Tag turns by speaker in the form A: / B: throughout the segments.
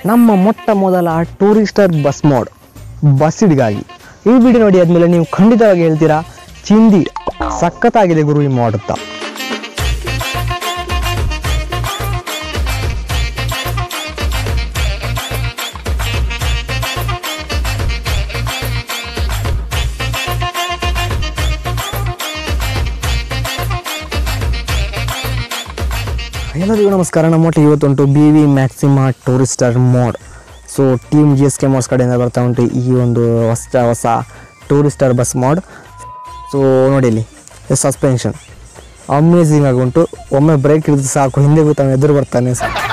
A: ನಮ್ಮ ಮೊಟ್ಟ ಮೊದಲ ಟೂರಿಸ್ಟರ್ ಬಸ್ ಮೋಡ್ ಬಸ್ಸಿಡ್ಗಾಗಿ ಈ ವಿಡಿಯೋ ನೋಡಿ ಆದ್ಮೇಲೆ ನೀವು ಖಂಡಿತವಾಗಿ ಹೇಳ್ತೀರಾ ಚಿಂದಿ ಸಖತ್ತಾಗಿದೆ ಗುರು ಈ ಮೋಡ್ ಅಂತ ಎಲ್ಲರಿಗೂ ನಮಸ್ಕಾರ ನಮ್ಮ ಒಟ್ಟಿಗೆ ಇವತ್ತುಂಟು B V Maxima tourister mode so team G S K modes ಕಡೆಯಿಂದ ಬರ್ತಾ ಉಂಟು ಈ ಒಂದು ಹೊಸ ಹೊಸ ಟೂರಿಸ್ಟರ್ ಬಸ್ ಮೋಡ್ ಸೊ ನೋಡಿ ಇಲ್ಲಿ ಸಸ್ಪೆನ್ಷನ್ ಅಮೇಝಿಂಗ್ ಆಗಿ ಉಂಟು ಒಮ್ಮೆ ಬ್ರೇಕ್ ಹಿಡಿದು ಸಾಕು ಹಿಂದೆ ಗೊತ್ತಾಗ ಎದುರು ಬರ್ತಾನೆ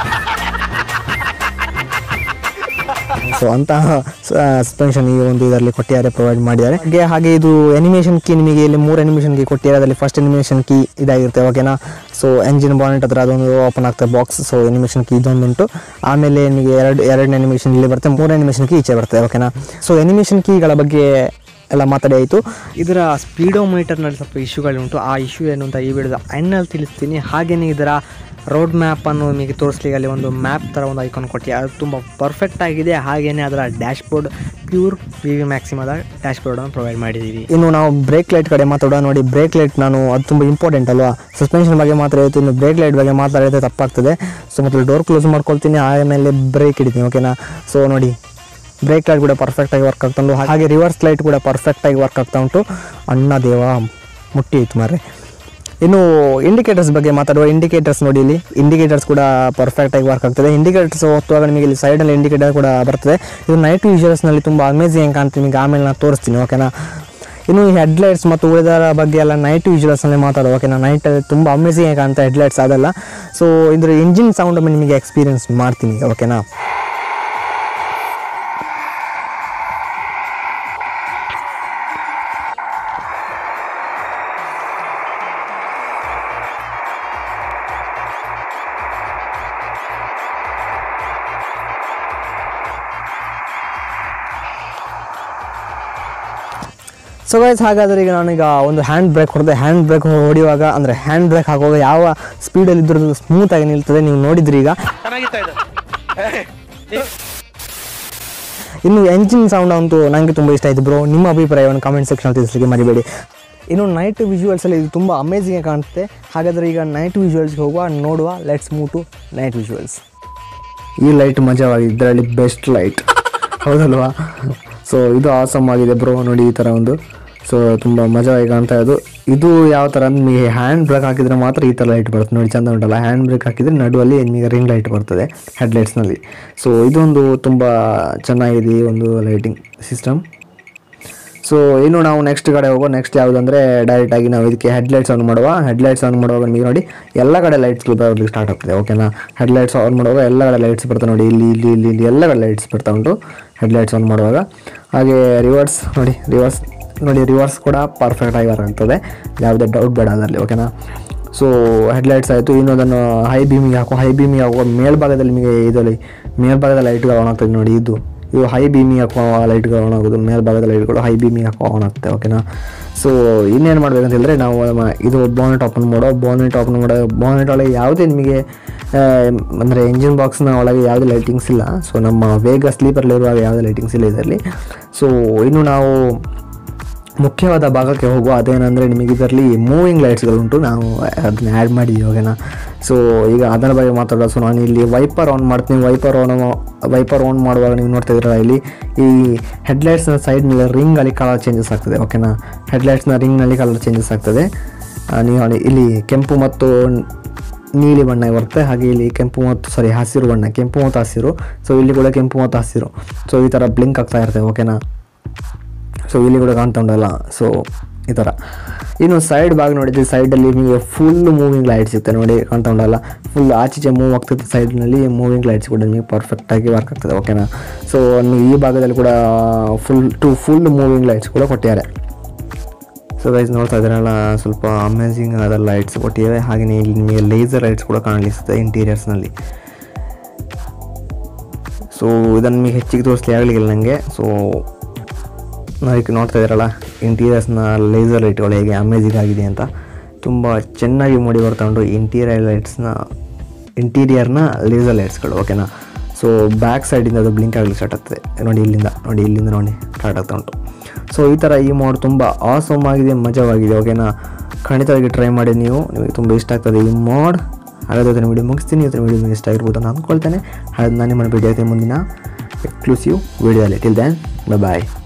A: ಸೊ ಅಂತಹ ಸಸ್ಪೆನ್ಷನ್ ಈ ಒಂದು ಇದರಲ್ಲಿ ಕೊಟ್ಟಿದ್ದಾರೆ ಪ್ರೊವೈಡ್ ಮಾಡಿದ್ದಾರೆ ಹಾಗೆ ಹಾಗೆ ಇದು ಅನಿಮೇಷನ್ ಕೀ ನಿಮಗೆ ಇಲ್ಲಿ ಮೂರು ಅನಿಮೇಷನ್ ಕೀ ಕೊಟ್ಟಿದ್ದಾರೆ ಅದರಲ್ಲಿ ಫಸ್ಟ್ ಅನಿಮೇಷನ್ ಕೀ ಇದಾಗಿರುತ್ತೆ ಓಕೆನಾ ಸೊ ಎಂಜಿನ್ ಬಾನೆಟ್ ಹತ್ರ ಅದೊಂದು ಓಪನ್ ಆಗ್ತದೆ ಬಾಕ್ಸ್ ಸೊ ಅನಿಮೇಷನ್ ಕೀ ಇದೊಂದು ಉಂಟು ಆಮೇಲೆ ನಿಮಗೆ ಎರಡು ಎರಡನೇ ಅನಿಮೇಷನ್ ಇಲ್ಲಿ ಬರುತ್ತೆ ಮೂರನೇ ಅನಿಮೇಷನ್ ಕೀ ಈಚೆ ಬರ್ತದೆ ಓಕೆನಾ ಸೊ ಅನಿಮೇಷನ್ ಕೀಗಳ ಬಗ್ಗೆ ಎಲ್ಲ ಮಾತಾಡಿ ಆಯಿತು ಇದರ ಸ್ಪೀಡೋಮೀಟರ್ನಲ್ಲಿ ಸ್ವಲ್ಪ ಇಶ್ಯೂಗಳುಂಟು ಆ ಇಶ್ಯೂ ಏನು ಅಂತ ಈ ವಿಡಿಯೋದ ಎಂಡ್ನಲ್ಲಿ ತಿಳಿಸ್ತೀನಿ ಹಾಗೆಯೇ ಇದರ ರೋಡ್ ಮ್ಯಾಪನ್ನು ನಿಮಗೆ ತೋರಿಸ್ಲಿಕ್ಕೆ ಅಲ್ಲಿ ಒಂದು ಮ್ಯಾಪ್ ಥರ ಒಂದು ಐಕಾನ್ ಕೊಟ್ಟು ಅದು ತುಂಬ ಪರ್ಫೆಕ್ಟ್ ಆಗಿದೆ ಹಾಗೆಯೇ ಅದರ dashboard pure V V ಮ್ಯಾಕ್ಸಿಮದ ಡ್ಯಾಶ್ ಬೋರ್ಡನ್ನು ಪ್ರೊವೈಡ್ ಮಾಡಿದ್ದೀವಿ ಇನ್ನು ನಾವು ಬ್ರೇಕ್ ಲೈಟ್ ಕಡೆ ಮಾತಾಡೋಣ ನೋಡಿ ಬ್ರೇಕ್ ಲೈಟ್ ನಾನು ಅದು ತುಂಬ ಇಂಪಾರ್ಟೆಂಟ್ ಅಲ್ವಾ ಸಸ್ಪೆನ್ಷನ್ ಬಗ್ಗೆ ಮಾತ್ರ ಹೇಳ್ತು ಇನ್ನು ಬ್ರೇಕ್ ಲೈಟ್ ಬಗ್ಗೆ ಮಾತಾಡಿದ್ರೆ ತಪ್ಪಾಗ್ತದೆ ಸೊ ಮೊದಲು ಡೋರ್ ಕ್ಲೋಸ್ ಮಾಡ್ಕೊಳ್ತೀನಿ ಆಮೇಲೆ ಬ್ರೇಕ್ ಹಿಡಿತೀನಿ ಓಕೆನಾ ಸೊ ನೋಡಿ ಬ್ರೇಕ್ ಲೈಟ್ ಕೂಡ ಪರ್ಫೆಕ್ಟಾಗಿ ವರ್ಕ್ ಆಗ್ತಾ ಉಂಟು ಹಾಗೆ ರಿವರ್ಸ್ ಲೈಟ್ ಕೂಡ ಪರ್ಫೆಕ್ಟಾಗಿ ವರ್ಕ್ ಆಗ್ತಾ ಉಂಟು ಅಣ್ಣ ದೇವ ಮುಟ್ಟಿ ಆಯ್ತು ಮಾರ್ರೆ ಇನ್ನು ಇಂಡಿಕೇಟರ್ಸ್ ಬಗ್ಗೆ ಮಾತಾಡುವ ಇಂಡಿಕೇಟರ್ಸ್ ನೋಡಿ ಇಲ್ಲಿ ಇಂಡಿಕೇಟರ್ಸ್ ಕೂಡ ಪರ್ಫೆಕ್ಟಾಗಿ ವರ್ಕ್ ಆಗ್ತದೆ ಇಂಡಿಕೇಟರ್ಸ್ ಹೊತ್ತುವಾಗ ನಿಮಗೆ ಇಲ್ಲಿ ಸೈಡಲ್ಲಿ ಇಂಡಿಕೇಟರ್ ಕೂಡ ಬರ್ತದೆ ಇದು ನೈಟ್ ವಿಜುವಲ್ಸ್ನಲ್ಲಿ ತುಂಬ ಅಮೇಝಿಂಗ್ ಕಾಣ್ತೀನಿ ನಿಮಗೆ ಆಮೇಲೆ ನಾನು ತೋರಿಸ್ತೀನಿ ಓಕೆನಾ ಇನ್ನು ಈ ಹೆಡ್ಲೈಟ್ಸ್ ಮತ್ತು ಉಳಿದರ ಬಗ್ಗೆ ಎಲ್ಲ ನೈಟ್ ವಿಜುವಲ್ಸ್ನಲ್ಲಿ ಮಾತಾಡುವ ಓಕೆನಾ ನೈಟ್ ತುಂಬ ಅಮೇಝಿಂಗ್ ಕಾಣ್ತಾ ಹೆಡ್ಲೈಟ್ಸ್ ಅದೆಲ್ಲ ಸೊ ಇದ್ರ ಇಂಜಿನ್ ಸೌಂಡ್ ನಿಮಗೆ ಎಕ್ಸ್ಪೀರಿಯನ್ಸ್ ಮಾಡ್ತೀನಿ ಓಕೆನಾ ಸೊ ಗೈಸ್ ಹಾಗಾದ್ರೆ ಈಗ ನಾನೀಗ ಒಂದು ಹ್ಯಾಂಡ್ ಬ್ರೇಕ್ ಹೊಡೆದೆ ಹ್ಯಾಂಡ್ ಬ್ರೇಕ್ ಹೊಡೆಯುವಾಗ ಅಂದರೆ ಹ್ಯಾಂಡ್ ಬ್ರೇಕ್ ಹಾಕುವಾಗ ಯಾವ ಸ್ಪೀಡಲ್ಲಿ ಇದ್ರದ್ದು ಸ್ಮೂತಾಗಿ ನಿಲ್ತದೆ ನೀವು ನೋಡಿದ್ರಿ ಈಗ ಇನ್ನು ಎಂಜಿನ್ ಸೌಂಡ್ ಅಂತೂ ನನಗೆ ತುಂಬ ಇಷ್ಟ ಆಯಿತು ಬ್ರೋ ನಿಮ್ಮ ಅಭಿಪ್ರಾಯವನ್ನು ಕಾಮೆಂಟ್ ಸೆಕ್ಷನ್ ತಿಳಿಸ್ಲಿಕ್ಕೆ ಮರಿಬೇಡಿ ಇನ್ನು ನೈಟ್ ವಿಜುವಲ್ಸಲ್ಲಿ ಇದು ತುಂಬ ಅಮೇಝಿಂಗ್ ಕಾಣುತ್ತೆ ಹಾಗಾದರೆ ಈಗ ನೈಟ್ ವಿಜುವಲ್ಸ್ಗೆ ಹೋಗುವ ನೋಡುವ let's move to night visuals ಈ ಲೈಟ್ ಮಜವಾಗಿ ಇದರಲ್ಲಿ ಬೆಸ್ಟ್ ಲೈಟ್ ಹೌದಲ್ವಾ ಸೊ ಇದು ಆಸಮ್ ಆಗಿದೆ ಬ್ರೋ ನೋಡಿ ಈ ಥರ ಒಂದು ಸೊ ತುಂಬ ಮಜವಾಗಿ ಕಾಣ್ತಾ ಇರೋದು ಇದು ಯಾವ ಥರ ಅಂದ್ರೆ ನಿಮಗೆ ಹ್ಯಾಂಡ್ ಬ್ರೇಕ್ ಹಾಕಿದರೆ ಮಾತ್ರ ಈ ಥರ ಲೈಟ್ ಬರುತ್ತೆ ನೋಡಿ ಚಂದ ಉಂಟಲ್ಲ ಹ್ಯಾಂಡ್ ಬ್ರೇಕ್ ಹಾಕಿದರೆ ನಡುವಲ್ಲಿ ನಿಮಗೆ ರಿಂಗ್ ಲೈಟ್ ಬರ್ತದೆ ಹೆಡ್ಲೈಟ್ಸ್ನಲ್ಲಿ ಸೊ ಇದೊಂದು ತುಂಬ ಚೆನ್ನಾಗಿದೆ ಈ ಒಂದು ಲೈಟಿಂಗ್ ಸಿಸ್ಟಮ್ ಸೊ ಇನ್ನು ನಾವು ನೆಕ್ಸ್ಟ್ ಕಡೆ ಹೋಗೋ ನೆಕ್ಸ್ಟ್ ಯಾವುದಂದರೆ ಡೈರೆಕ್ಟಾಗಿ ನಾವು ಇದಕ್ಕೆ ಹೆಡ್ಲೈಟ್ಸ್ ಆನ್ ಮಾಡುವ ಹೆಡ್ಲೈಟ್ಸ್ ಆನ್ ಮಾಡುವಾಗ ನಿಮಗೆ ನೋಡಿ ಎಲ್ಲ ಕಡೆ ಲೈಟ್ಸ್ಗಳು ಬರಲಿಕ್ಕೆ ಸ್ಟಾರ್ಟ್ ಆಗ್ತದೆ ಓಕೆನಾ ಹೆಡ್ಲೈಟ್ಸ್ ಆನ್ ಮಾಡುವಾಗ ಎಲ್ಲ ಕಡೆ ಲೈಟ್ಸ್ ಬರ್ತವೆ ನೋಡಿ ಇಲ್ಲಿ ಇಲ್ಲಿ ಇಲ್ಲಿ ಇಲ್ಲಿ ಎಲ್ಲ ಕಡೆ ಲೈಟ್ಸ್ ಬರ್ತಾ ಉಂಟು ಹೆಡ್ಲೈಟ್ಸ್ ಆನ್ ಮಾಡುವಾಗ ಹಾಗೆ ರಿವರ್ಸ್ ನೋಡಿ ರಿವರ್ಸ್ ನೋಡಿ ರಿವರ್ಸ್ ಕೂಡ ಪರ್ಫೆಕ್ಟಾಗಿ ಬರ್ತದೆ ಯಾವುದೇ ಡೌಟ್ ಬೇಡ ಅದರಲ್ಲಿ ಓಕೆನಾ ಸೊ ಹೆಡ್ಲೈಟ್ಸ್ ಆಯಿತು ಇನ್ನು ಅದನ್ನು ಹೈ ಬೀಮಿಗೆ ಹಾಕೋ ಹೈ ಬೀಮಿಗೆ ಹಾಕುವ ಮೇಲ್ಭಾಗದಲ್ಲಿ ನಿಮಗೆ ಇದರಲ್ಲಿ ಮೇಲ್ಭಾಗದ ಲೈಟ್ಗಳು ಆನ್ ಆಗ್ತದೆ ನೋಡಿ ಇದು ಇದು ಹೈ ಬೀಮಿಗೆ ಹಾಕುವ ಲೈಟ್ಗಳು ಆನ್ ಆಗೋದು ಮೇಲ್ಭಾಗದ ಲೈಟ್ಗಳು ಹೈ ಬೀಮಿಗೆ ಹಾಕುವ ಆನ್ ಆಗ್ತದೆ ಓಕೆನಾ ಸೊ ಇನ್ನೇನು ಮಾಡ್ಬೇಕಂತ ಹೇಳಿದ್ರೆ ನಾವು ನಮ್ಮ ಇದು ಬಾನೆಟ್ ಓಪನ್ ಮಾಡೋ ಬಾನೆಟ್ ಓಪನ್ ಮಾಡೋ ಬಾನೆಟ್ ಒಳಗೆ ಯಾವುದೇ ನಿಮಗೆ ಅಂದರೆ ಇಂಜಿನ್ ಬಾಕ್ಸ್ನ ಒಳಗೆ ಯಾವುದೇ ಲೈಟಿಂಗ್ಸ್ ಇಲ್ಲ ಸೊ ನಮ್ಮ ವೇಗ ಸ್ಲೀಪರ್ಲಿರುವಾಗ ಯಾವುದೇ ಲೈಟಿಂಗ್ಸ್ ಇಲ್ಲ ಇದರಲ್ಲಿ ಸೊ ಇನ್ನು ನಾವು ಮುಖ್ಯವಾದ ಭಾಗಕ್ಕೆ ಹೋಗುವ ಅದೇನೆಂದರೆ ನಿಮಗೆ ಇದರಲ್ಲಿ ಮೂವಿಂಗ್ ಲೈಟ್ಸ್ಗಳುಂಟು ನಾವು ಅದನ್ನ ಆ್ಯಡ್ ಮಾಡಿದ್ದೀವಿ ಓಕೆನಾ ಸೊ ಈಗ ಅದರ ಬಗ್ಗೆ ಮಾತಾಡೋದು ಸೊ ನಾನು ಇಲ್ಲಿ ವೈಪರ್ ಆನ್ ಮಾಡ್ತೀನಿ ವೈಪರ್ ಆನ್ ವೈಪರ್ ಆನ್ ಮಾಡುವಾಗ ನೀವು ನೋಡ್ತಾ ಇದ್ದೀರಲ್ಲ ಇಲ್ಲಿ ಈ ಹೆಡ್ಲೈಟ್ಸ್ನ ಸೈಡ್ನಲ್ಲಿ ರಿಂಗಲ್ಲಿ ಕಲರ್ ಚೇಂಜಸ್ ಆಗ್ತದೆ ಓಕೆನಾ ಹೆಡ್ಲೈಟ್ಸ್ನ ರಿಂಗ್ನಲ್ಲಿ ಕಲರ್ ಚೇಂಜಸ್ ಆಗ್ತದೆ ಆ, ನೀವು ನೋಡಿ ಇಲ್ಲಿ ಕೆಂಪು ಮತ್ತು ನೀಲಿ ಬಣ್ಣ ಬರುತ್ತೆ ಹಾಗೆ ಇಲ್ಲಿ ಕೆಂಪು ಮತ್ತು ಸಾರಿ ಹಸಿರು ಬಣ್ಣ ಕೆಂಪು ಮತ್ತು ಹಸಿರು ಸೊ ಇಲ್ಲಿ ಕೂಡ ಕೆಂಪು ಮತ್ತು ಹಸಿರು ಸೊ ಈ ಥರ ಬ್ಲಿಂಕ್ ಆಗ್ತಾ ಇರ್ತದೆ ಓಕೆನಾ ಸೊ ಇಲ್ಲಿ ಕೂಡ ಕಾಣ್ತಾ ಉಂಟಲ್ಲ ಸೊ ಈ ಥರ ಇನ್ನು ಸೈಡ್ ಭಾಗ ನೋಡಿದ್ರೆ ಸೈಡಲ್ಲಿ ನಿಮಗೆ ಫುಲ್ ಮೂವಿಂಗ್ ಲೈಟ್ಸ್ ಸಿಗುತ್ತೆ ನೋಡಿ ಕಾಣ್ತಾ ಉಂಟಲ್ಲ ಫುಲ್ ಆಚೀಚೆ ಮೂವ್ ಆಗ್ತದೆ ಸೈಡ್ನಲ್ಲಿ ಮೂವಿಂಗ್ ಲೈಟ್ಸ್ ಕೂಡ ನಿಮಗೆ ಪರ್ಫೆಕ್ಟಾಗಿ ವರ್ಕ್ ಆಗ್ತದೆ ಓಕೆನಾ ಸೊ ನಿಮಗೆ ಈ ಭಾಗದಲ್ಲಿ ಕೂಡ full to full moving lights ಕೂಡ ಕೊಟ್ಟಿದ್ದಾರೆ ಸೊ ಗೈಸ್ ನೋಡ್ತಾ ಇದ್ದೀರಲ್ಲ ಸ್ವಲ್ಪ ಅಮೇಝಿಂಗ್ ಆದ ಲೈಟ್ಸ್ ಕೊಟ್ಟಿದ್ದಾರೆ ಹಾಗೆಯೇ ಇಲ್ಲಿ ನಿಮಗೆ ಲೇಸರ್ ಲೈಟ್ಸ್ ಕೂಡ ಕಾಣಲಿಸ್ತದೆ ಇಂಟೀರಿಯರ್ಸ್ನಲ್ಲಿ ಸೊ ಇದನ್ನು ನಿಮಗೆ ಹೆಚ್ಚಿಗೆ ತೋರಿಸ್ಲಿ ಆಗಲಿಲ್ಲ ನನಗೆ ಸೊ ನಾವೀಗ ನೋಡ್ತಾ ಇದ್ದೀರಲ್ಲ ಇಂಟೀರಿಯರ್ಸ್ನ ಲೇಸರ್ ಲೈಟ್ಗಳು ಹೇಗೆ ಅಮೇಝಿಂಗ್ ಆಗಿದೆ ಅಂತ ತುಂಬ ಚೆನ್ನಾಗಿ ಮೂಡಿ ಬರ್ತಾ ಉಂಟು ಇಂಟೀರಿಯರ್ ಲೈಟ್ಸ್ನ ಇಂಟೀರಿಯರ್ನ ಲೇಸರ್ ಲೈಟ್ಸ್ಗಳು ಓಕೆನಾ ಸೊ ಸೊ ಬ್ಯಾಕ್ ಸೈಡಿಂದ ಅದು ಬ್ಲಿಂಕ್ ಆಗಲಿಕ್ಕೆ ಸ್ಟಾರ್ಟ್ ಆಗ್ತದೆ ನೋಡಿ ಇಲ್ಲಿಂದ ನೋಡಿ ಇಲ್ಲಿಂದ ನೋಡಿ ಸ್ಟಾರ್ಟ್ ಆಗ್ತಾ ಉಂಟು ಸೊ ಈ ಥರ ಈ ಮೋಡ್ ತುಂಬ ಆಸಮ್ ಆಗಿದೆ ಮಜವಾಗಿದೆ ಓಕೆನಾ ಖಂಡಿತವಾಗಿ ಟ್ರೈ ಮಾಡಿ ನೀವು ನಿಮಗೆ ತುಂಬ ಇಷ್ಟ ಆಗ್ತದೆ ಈ ಮೋಡ್ ಹಾಗಾದ್ರೆ ಇವತ್ತಿನ ವಿಡಿಯೋ ಮುಗಿಸ್ತೀನಿ ಇವತ್ತಿನ ವಿಡಿಯೋ ನಿಮಗೆ ಇಷ್ಟ ಆಗಿರ್ಬೋದು ಅಂತ ಅಂದ್ಕೊಳ್ತೇನೆ ಹಾಗಾದ್ರೆ ನಾನು ನಿಮ್ಮ ಭೇಟಿ ಆಗ್ತೀನಿ ಮುಂದಿನ ಎಕ್ಸ್ಕ್ಲೂಸಿವ್ ವಿಡಿಯೋದಲ್ಲಿ ಟಿಲ್ ದೆನ್ ಬೈ ಬಾಯ್